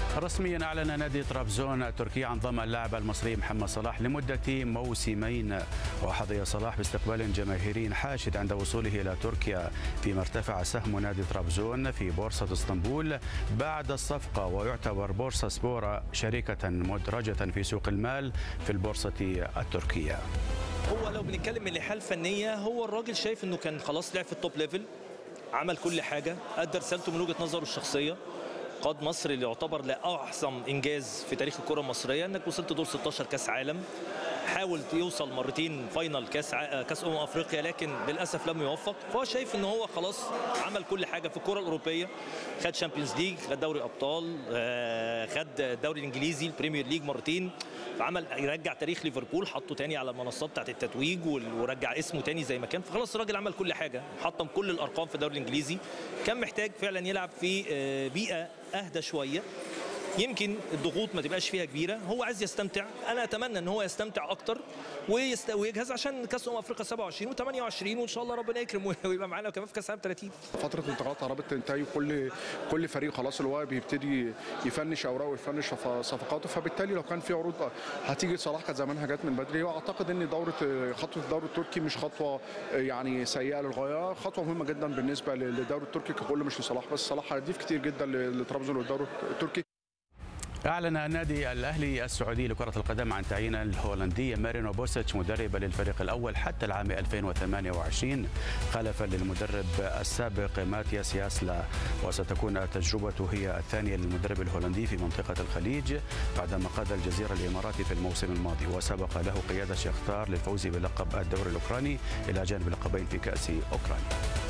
رسميا اعلن نادي طرابزون التركي عن ضم اللاعب المصري محمد صلاح لمده موسمين وحظي صلاح باستقبال جماهيري حاشد عند وصوله الى تركيا فيما ارتفع سهم نادي طرابزون في بورصه اسطنبول بعد الصفقه ويعتبر بورصه سبورا شركه مدرجه في سوق المال في البورصه التركيه. هو لو بنتكلم من الناحيه الفنيه هو الراجل شايف انه كان خلاص لعب في التوب ليفل عمل كل حاجه ادى رسالته من وجهه نظره الشخصيه قاد مصر اللي يعتبر لاعظم انجاز في تاريخ الكره المصريه انك وصلت دور 16 كاس عالم حاول يوصل مرتين فاينل كاس ع... كاس امم افريقيا لكن للاسف لم يوفق فهو شايف ان هو خلاص عمل كل حاجه في الكره الاوروبيه خد شامبيونز ليج خد دوري ابطال خد الدوري الانجليزي البريمير ليج مرتين فعمل يرجع تاريخ ليفربول حطه تاني على المنصات بتاعت التتويج ورجع اسمه تاني زي ما كان فخلاص الراجل عمل كل حاجه حطم كل الارقام في الدوري الانجليزي كان محتاج فعلا يلعب في بيئه اهدى شويه يمكن الضغوط ما تبقاش فيها كبيره هو عايز يستمتع انا اتمنى ان هو يستمتع اكتر ويست... ويجهز عشان كاس امم افريقيا 27 و28 وان شاء الله ربنا يكرم ويبقى معانا كمان في كاس العالم 30 فتره انتقالات قربت تنتهي وكل كل فريق خلاص اللي هو بيبتدي يفنش اوراقه ويفنش صفقاته فبالتالي لو كان في عروض هتيجي صلاح كانت زمانها جت من بدري واعتقد ان دوره خطوه الدوري التركي مش خطوه يعني سيئه للغايه خطوه مهمه جدا بالنسبه للدوري التركي ككل مش لصلاح بس صلاح هيضيف كتير جدا لطرابزون والدوري التركي أعلن النادي الأهلي السعودي لكرة القدم عن تعيين الهولندي مارينو بوسيتش مدربا للفريق الأول حتى العام 2028 خلفا للمدرب السابق ماتياس ياسلا وستكون تجربته هي الثانية للمدرب الهولندي في منطقة الخليج بعدما قاد الجزيرة الإماراتي في الموسم الماضي وسبق له قيادة شختار للفوز بلقب الدوري الأوكراني إلى جانب لقبين في كأس أوكرانيا